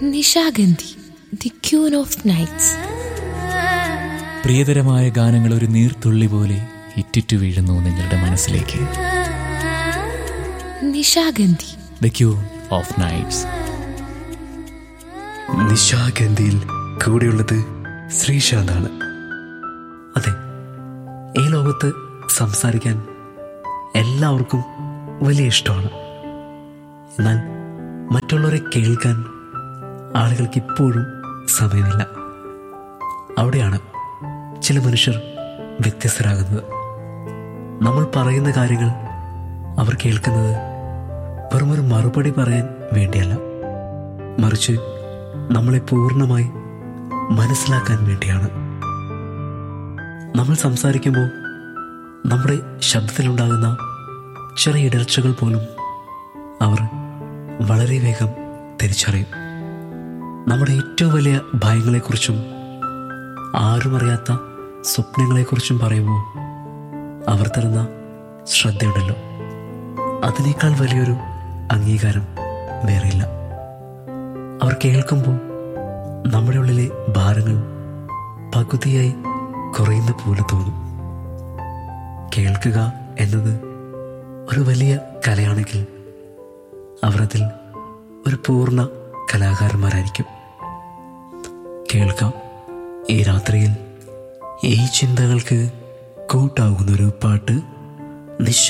Nishagandhi the queen of nights പ്രിയതരമായ ഗാനങ്ങൾ ഒരു നീർത്തുള്ളി പോലെ ഇറ്റിറ്റു വീഴുന്നു നിങ്ങളുടെ മനസ്സിലേക്ക് Nishagandhi the queen of nights നിശാഗന്ധിയിൽ കൂടെയുള്ളത് ശ്രീശാന്താണ് അതെ ഈ ലോകത്ത് സംസാരിക്കാൻ എല്ലാവർക്കും വലിയ ഇഷ്ടമാണ് എന്നാൽ മറ്റുള്ളവരെ കേൾക്കാൻ ആളുകൾക്ക് ഇപ്പോഴും സമയമില്ല അവിടെയാണ് ചില മനുഷ്യർ വ്യത്യസ്തരാകുന്നത് നമ്മൾ പറയുന്ന കാര്യങ്ങൾ അവർ കേൾക്കുന്നത് വെറുമൊരു മറുപടി പറയാൻ വേണ്ടിയല്ല മറിച്ച് നമ്മളെ പൂർണ്ണമായി മനസ്സിലാക്കാൻ വേണ്ടിയാണ് നമ്മൾ സംസാരിക്കുമ്പോൾ നമ്മുടെ ശബ്ദത്തിലുണ്ടാകുന്ന ചെറിയ ഇടർച്ചകൾ പോലും അവർ വളരെ വേഗം തിരിച്ചറിയും നമ്മുടെ ഏറ്റവും വലിയ ഭയങ്ങളെക്കുറിച്ചും ആരും അറിയാത്ത സ്വപ്നങ്ങളെക്കുറിച്ചും പറയുമ്പോൾ അവർ തരുന്ന ശ്രദ്ധയുണ്ടല്ലോ അതിനേക്കാൾ വലിയൊരു അംഗീകാരം വേറെയില്ല അവർ കേൾക്കുമ്പോൾ നമ്മുടെ ഉള്ളിലെ ഭാരങ്ങൾ പകുതിയായി കുറയുന്ന പോലെ തോന്നും കേൾക്കുക എന്നത് ഒരു വലിയ കലയാണെങ്കിൽ അവർ അതിൽ ഒരു പൂർണ്ണ കലാകാരന്മാരായിരിക്കും കേൾക്കാം ഈ രാത്രിയിൽ ഈ ചിന്തകൾക്ക് കൂട്ടാകുന്നൊരു പാട്ട് നിശ